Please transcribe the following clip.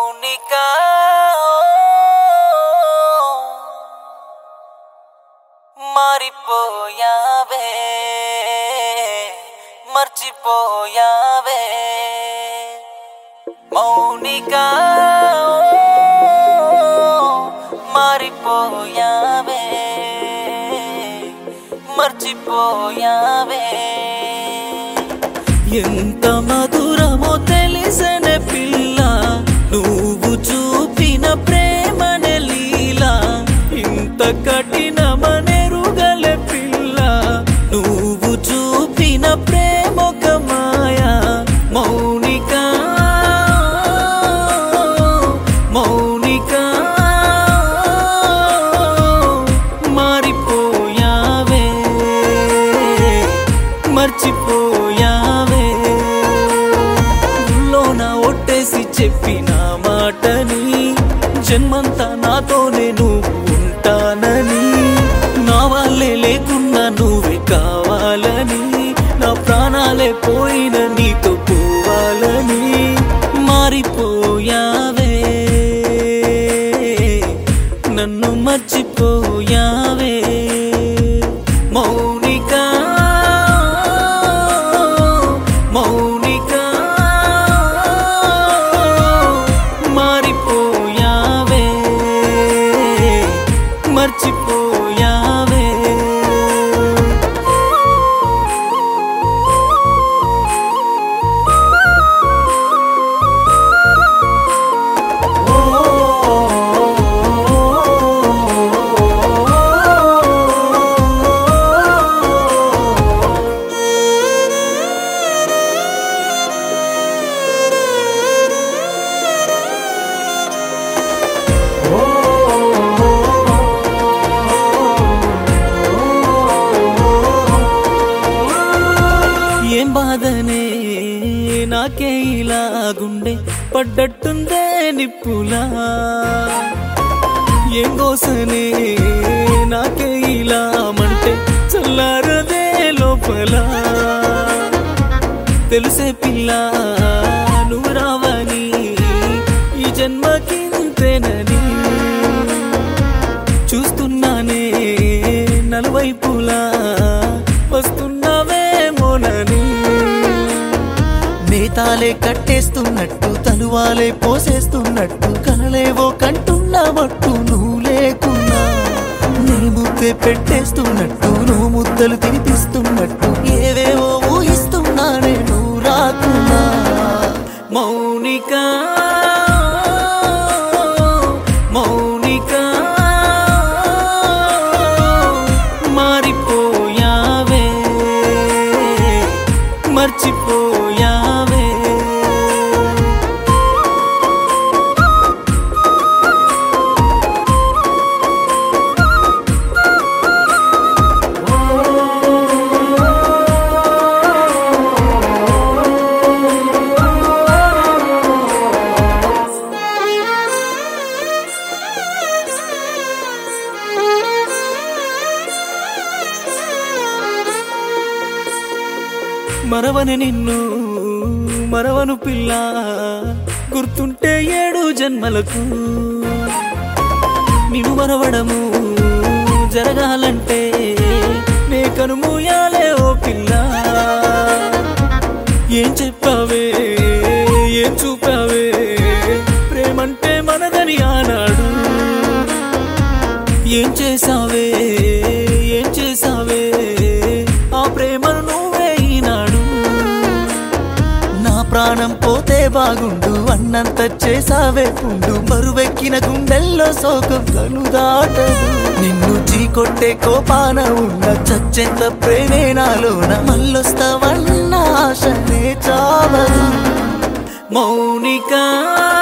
మౌనిక మారిపోయావే మర్చిపోయావే మౌనిక మారిపోయావే మర్చిపోయావే ఎంత మధురమో తెలిసనే పిల్ల నువ్వు చూపిన ప్రేమనే లీలా ఇంత కఠినమనెరుగలే పిల్ల నువ్వు చూపిన ప్రేమొక మాయా మౌనిక మౌనిక మారిపోయావే మర్చిపోయావే లోన ఒట్టేసి చెప్పిన మాటని జన్మంతా నాతోనే నువ్వు ఉంటానని నా వాళ్ళే లేకున్నా నువ్వే కావాలని నా ప్రాణాలే పోయిన నీతో పోవాలని మారిపోయావే నన్ను మర్చిపోయావే మౌనిక మౌనిక మారిపోయావే మర్చిపోయావే ఏం బాధనే నాకే ఇలా గుండె పడ్డట్టుందే నిప్పులా ఏం కోసనే నాకే ఇలా మంటే చల్లారదే లోపల తెలుసే పిల్ల నువ్వు రావని ఈ జన్మకింతేనని చూస్తున్నానే నలువైపులా వస్తున్నావేమోనని నేతాలే కట్టేస్తున్నట్టు తలువాలే పోసేస్తున్నట్టు కలలేవో కంటున్నావట్టు నువ్వు లేకున్నా నీ ముద్దే పెట్టేస్తున్నట్టు నువ్వు ముద్దలు తినిపిస్తున్నట్టు ఏవేవో ఊహిస్తున్నానే నువ్వు రాకున్నా మౌనిక మౌనిక మారిపోయావే మర్చిపోయావే మరవని నిన్ను మరవను పిల్ల గుర్తుంటే ఏడు జన్మలకు నిన్ను మరవడము జరగాలంటే నే కనుమూయాలే ఓ పిల్ల ఏం చెప్పావే ఏం చూపావే ప్రేమంటే మనదని ఆనాడు ఏం చేసావే ఏం చేసావే ఆ ప్రేమను నువ్వే ఈనాడు నా ప్రాణం పోతే బాగుండు అన్నంత చేసావే పుండు మరువెక్కిన గుండెల్లో శోకం కను దాటదు నిన్ను చీకొట్టే కోపాన ఉన్న చచ్చెంత ప్రేమే నాలోన మళ్ళొస్తావన్న ఆశనే చావదు మౌనిక